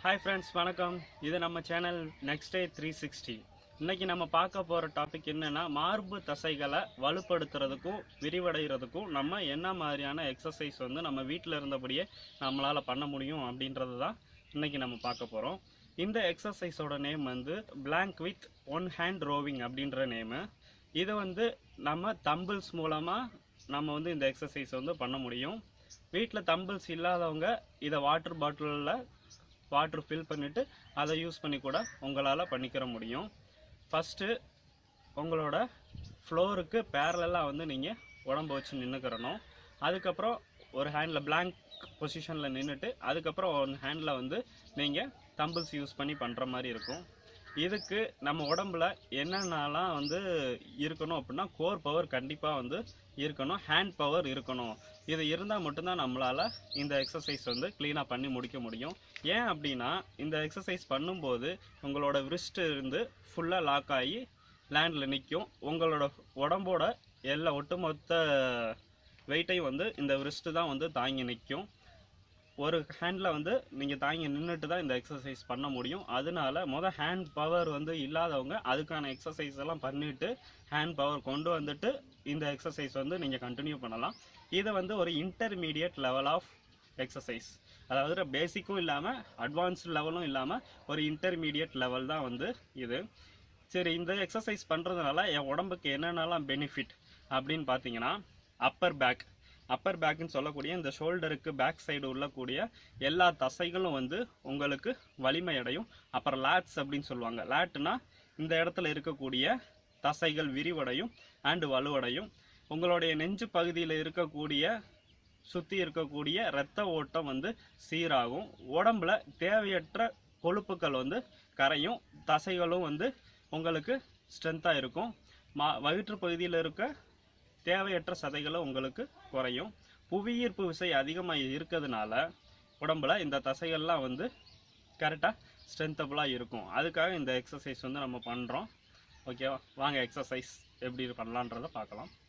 hi friends வணக்கம் இது நம்ம channel next day three sixty இன்னைக்கு நம்ம பார்க்க போகிற டாபிக் என்னன்னா மார்பு தசைகளை வலுப்படுத்துறதுக்கும் விரிவடைகிறதுக்கும் நம்ம என்ன மாதிரியான எக்ஸசைஸ் வந்து நம்ம வீட்டில் இருந்தபடியே நம்மளால் பண்ண முடியும் அப்படின்றது தான் இன்னைக்கு நம்ம பார்க்க போகிறோம் இந்த எக்ஸசைஸோட நேம் வந்து blank with one hand rowing அப்படின்ற நேமு இதை வந்து நம்ம தம்பிள்ஸ் மூலமாக நம்ம வந்து இந்த எக்ஸசைஸ் வந்து பண்ண முடியும் வீட்டில் தம்பிள்ஸ் இல்லாதவங்க இதை வாட்டர் பாட்டிலில் வாட்டர் ஃபில் பண்ணிவிட்டு அதை யூஸ் பண்ணி கூட உங்களால் பண்ணிக்கிற முடியும் ஃபஸ்ட்டு உங்களோட ஃப்ளோருக்கு பேரலாக வந்து நீங்கள் உடம்ப வச்சு நின்றுக்கிறணும் அதுக்கப்புறம் ஒரு ஹேண்டில் blank பொசிஷனில் நின்றுட்டு அதுக்கப்புறம் ஒன் ஹேண்டில் வந்து நீங்கள் தம்பிள்ஸ் யூஸ் பண்ணி பண்ணுற மாதிரி இருக்கும் இதுக்கு நம்ம உடம்புல என்னென்னலாம் வந்து இருக்கணும் அப்படின்னா கோர் பவர் கண்டிப்பாக வந்து இருக்கணும் ஹேண்ட் பவர் இருக்கணும் இது இருந்தால் மட்டும்தான் நம்மளால் இந்த எக்ஸசைஸ் வந்து க்ளீனாக பண்ணி முடிக்க முடியும் ஏன் அப்படின்னா இந்த எக்ஸசைஸ் பண்ணும்போது உங்களோட wrist இருந்து ஃபுல்லாக லாக் ஆகி லேண்டில் நிற்கும் உங்களோட உடம்போட எல்லா ஒட்டுமொத்த வெயிட்டையும் வந்து இந்த wrist தான் வந்து தாங்கி நிற்கும் ஒரு ஹேண்டில் வந்து நீங்கள் தாங்கி நின்றுட்டு தான் இந்த எக்ஸசைஸ் பண்ண முடியும் அதனால மொதல் ஹேண்ட் பவர் வந்து இல்லாதவங்க அதுக்கான எக்ஸசைஸ் எல்லாம் பண்ணிட்டு ஹேண்ட் பவர் கொண்டு வந்துட்டு இந்த எக்ஸசைஸ் வந்து நீங்கள் கண்டினியூ பண்ணலாம் இதை வந்து ஒரு இன்டர்மீடியட் லெவல் ஆஃப் எக்ஸசைஸ் அதாவது பேசிக்கும் இல்லாமல் அட்வான்ஸ்டு லெவலும் இல்லாமல் ஒரு இன்டர்மீடியட் லெவல் தான் வந்து இது சரி இந்த எக்ஸசைஸ் பண்ணுறதுனால என் உடம்புக்கு என்னென்னலாம் பெனிஃபிட் அப்படின்னு பார்த்தீங்கன்னா அப்பர் பேக் அப்பர் பேக்குன்னு சொல்லக்கூடிய இந்த ஷோல்டருக்கு பேக் சைடு உள்ளக்கூடிய எல்லா தசைகளும் வந்து உங்களுக்கு வலிமை அடையும் அப்புறம் லேட்ஸ் அப்படின்னு சொல்லுவாங்க லேட்னா இந்த இடத்துல இருக்கக்கூடிய தசைகள் விரிவடையும் அண்டு வலுவடையும் உங்களுடைய நெஞ்சு பகுதியில் இருக்கக்கூடிய சுற்றி இருக்கக்கூடிய இரத்த ஓட்டம் வந்து சீராகும் உடம்புல தேவையற்ற கொழுப்புக்கள் வந்து கரையும் தசைகளும் வந்து உங்களுக்கு ஸ்ட்ரென்த்தாக இருக்கும் மா வயிற்று பகுதியில் இருக்க தேவையற்ற சதைகளும் உங்களுக்கு குறையும் புவியீர்ப்பு விசை அதிகமாக இருக்கிறதுனால உடம்புல இந்த தசைகள்லாம் வந்து கரெக்டாக ஸ்ட்ரென்த்தபுளாக இருக்கும் அதுக்காக இந்த எக்ஸசைஸ் வந்து நம்ம பண்ணுறோம் ஓகேவா வாங்க எக்ஸசைஸ் எப்படி பண்ணலான்றதை பார்க்கலாம்